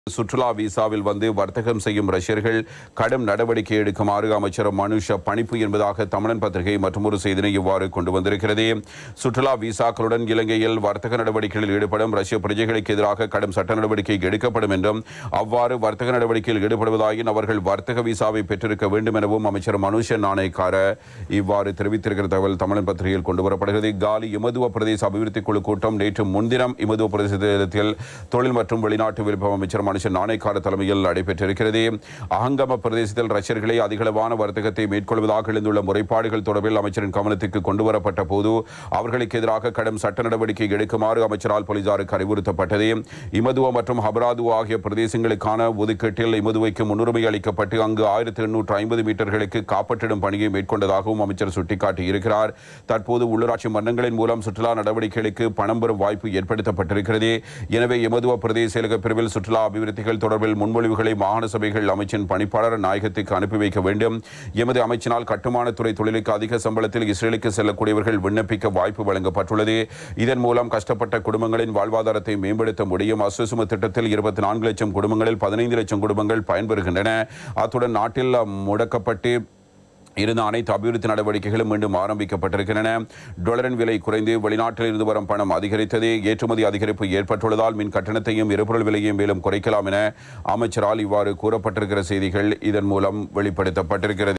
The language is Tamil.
சுற்றுலா விசாவில் வந்து வர்த்தகம் செய்யும் ரஷ்யர்கள் கடும் நடவடிக்கை எடுக்குமாறு அமைச்சர் மனுஷ பணிப்பு என்பதாக தமிழன் பத்திரிகை மற்றொரு செய்தினை இவ்வாறு கொண்டு வந்திருக்கிறது சுற்றுலா விசாக்களுடன் இலங்கையில் வர்த்தக நடவடிக்கைகளில் ஈடுபடும் ரஷ்ய பிரஜைகளுக்கு எதிராக கடும் சட்ட நடவடிக்கை எடுக்கப்படும் என்றும் அவ்வாறு வர்த்தக நடவடிக்கையில் ஈடுபடுவதாயின் அவர்கள் வர்த்தக விசாவை பெற்றிருக்க வேண்டும் எனவும் அமைச்சர் மனுஷ நாணயக்கார இவ்வாறு தெரிவித்திருக்கிற தகவல் தமிழன் பத்திரிகையில் கொண்டு வரப்படுகிறது காலி இமதுவ பிரதேச அபிவிருத்தி குழு கூட்டம் நேற்று முன்தினம் இமதுவ பிரதேசத்தில் தொழில் மற்றும் வெளிநாட்டு விருப்பம் அமைச்சர் மனுஷன் நாணயக்கார தலைமையில் நடைபெற்றிருக்கிறது அகங்கம பிரதேசத்தில் ரஷ்யர்களை அதிகளவான வர்த்தகத்தை மேற்கொள்வதாக எழுந்துள்ள முறைப்பாடுகள் தொடர்பில் அமைச்சரின் கவனத்துக்கு கொண்டு வரப்பட்ட போது அவர்களுக்கு எதிராக கடும் சட்ட நடவடிக்கை எடுக்குமாறு அமைச்சரால் போலீசாருக்கு அறிவுறுத்தப்பட்டது இமதுவ மற்றும் ஹபராதுவா ஆகிய பிரதேசங்களுக்கான ஒதுக்கீட்டில் இமதுவைக்கு முன்னுரிமை அளிக்கப்பட்டு அங்கு ஆயிரத்தி எண்ணூற்று ஐம்பது மீட்டர்களுக்கு காப்பற்றிடும் பணியை மேற்கொண்டதாகவும் அமைச்சர் சுட்டிக்காட்டியிருக்கிறார் தற்போது உள்ளூராட்சி மன்றங்களின் மூலம் சுற்றுலா நடவடிக்கைகளுக்கு பணம் பெறும் வாய்ப்பு ஏற்படுத்தப்பட்டிருக்கிறது எனவே எமதுவ பிரதேச செயலக பிரிவில் சுற்றுலா அபிவிருத்திகள் தொடர்பில் முன்மொழிவுகளை மாகாண சபைகள் அமைச்சின் பணிப்பாளர் நாயகத்துக்கு அனுப்பி வைக்க வேண்டும் எமது அமைச்சினால் கட்டுமானத்துறை தொழிலுக்கு அதிக சம்பளத்தில் இஸ்ரேலுக்கு செல்லக்கூடியவர்கள் விண்ணப்பிக்க வாய்ப்பு வழங்கப்பட்டுள்ளது இதன் மூலம் கஷ்டப்பட்ட குடும்பங்களின் வாழ்வாதாரத்தை மேம்படுத்த முடியும் அசுசும திட்டத்தில் இருபத்தி நான்கு லட்சம் குடும்பங்களில் பதினைந்து லட்சம் குடும்பங்கள் பயன்பெறுகின்றன அத்துடன் நாட்டில் முடக்கப்பட்டு இருந்த அனைத்து அபிவிருத்தி நடவடிக்கைகளும் மீண்டும் ஆரம்பிக்கப்பட்டிருக்கின்றன டொலரின் விலை குறைந்து வெளிநாட்டில் இருந்து வரும் பணம் அதிகரித்தது ஏற்றுமதி அதிகரிப்பு ஏற்பட்டுள்ளதால் மின் கட்டணத்தையும் எரிபொருள் விலையையும் மேலும் குறைக்கலாம் என அமைச்சரால் இவ்வாறு கூறப்பட்டிருக்கிற செய்திகள் இதன் மூலம் வெளிப்படுத்தப்பட்டிருக்கிறது